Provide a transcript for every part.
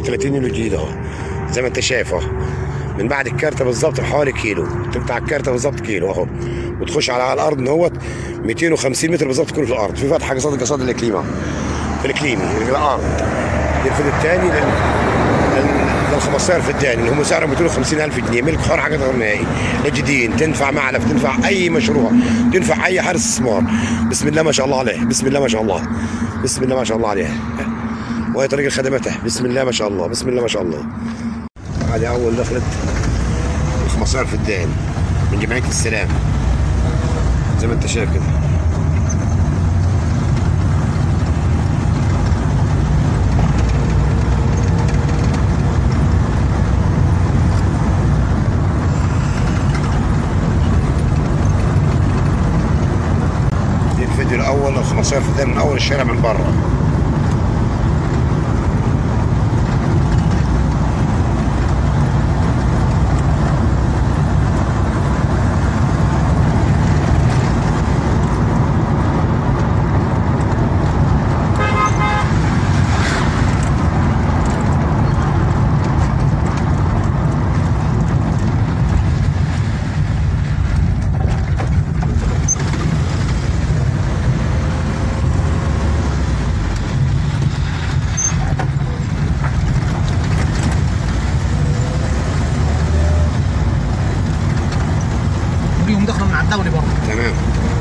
طريق 30 يوليو الجديد اهو زي ما انت شايف اهو من بعد الكارتة بالظبط بحوالي كيلو تقطع الكارتة بالظبط كيلو اهو وتخش على الارض ان هو 250 متر بالظبط تكون في الارض في فتحه قصاد قصاد الاكليم اهو. في الاكليم الارض الفيد الثاني لل لل 15 فدان اللي هم سعرهم 250 الف جنيه ملك حر حاجه غير نهائي نجدين تنفع معلف تنفع اي مشروع تنفع اي حارس استثمار بسم الله ما شاء الله عليه بسم الله ما شاء الله بسم الله ما شاء الله عليه وهي طريقه خدمته بسم الله ما شاء الله بسم الله ما شاء الله هذه اول دخلت 15 فدان من جمعيه السلام زي ما انت شايف كده دي الفيديو الاول ال 15 فدان من اول الشارع من بره وليهم دخلوا من على الدولي برضه تمام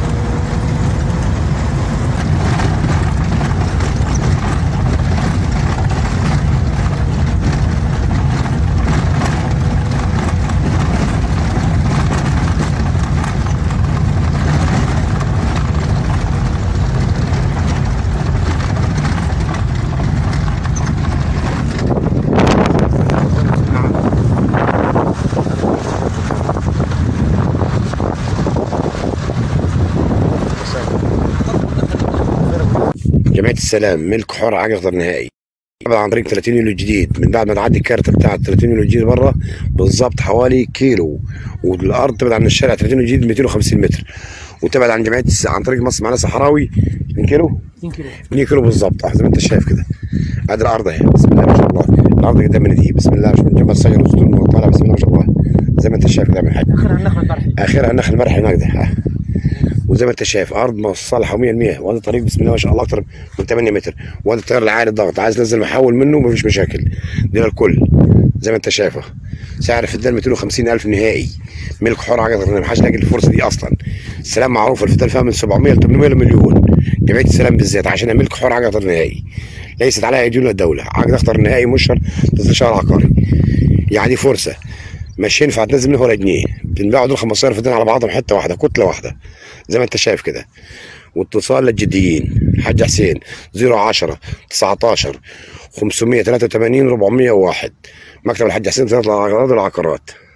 جمعيه السلام ملك حر حاجه غير نهائي طبعا عن طريق 30 يوليو الجديد من بعد ما تعدي الكارته بتاعت 30 يوليو الجديد بره بالظبط حوالي كيلو والارض تبعد عن الشارع 30 يوليو الجديد 250 متر وتبعد عن جمعيه الس... عن طريق مصر معنا صحراوي 2 كيلو 2 كيلو 2 كيلو بالظبط أهو زي ما انت شايف كده ادي الارض اهي بسم الله ما شاء الله الارض قدامنا دي بسم الله من جنب الشجر والزيتون طالع بسم الله ما شاء الله زي ما انت شايف كده من حاجه اخرها النخله البرحي اخرها النخل المرحي هناك ده ها. وزي ما انت شايف ارض مصالحه 100% وهذا طريق بسم الله ما شاء الله اكتر من 8 متر وهذا التيار العالي الضغط عايز تنزل محول منه مفيش مشاكل دي للكل زي ما انت شايفه سعر الفدان 250 الف نهائي ملك حر حاجه غير ما حدش لاقي الفرصه دي اصلا السلام معروف الفدان فيها من 700 ل 800 مليون جمعيه السلام بالذات عشان ملك حر حاجه غير نهائي ليست عليها ايديون الدوله عقد اخطر نهائي مشهر استشاره عقاري يعني دي فرصه مش ينفع تنزل منه ولا جنيه بنبيعوا دول 15 فدان على بعضهم حته واحده كتله واحده زي ما انت شايف كده واتصال للجديين الحاج حسين 010 19 583 401 مكتب الحاج حسين تطلع على الاغراض والعقارات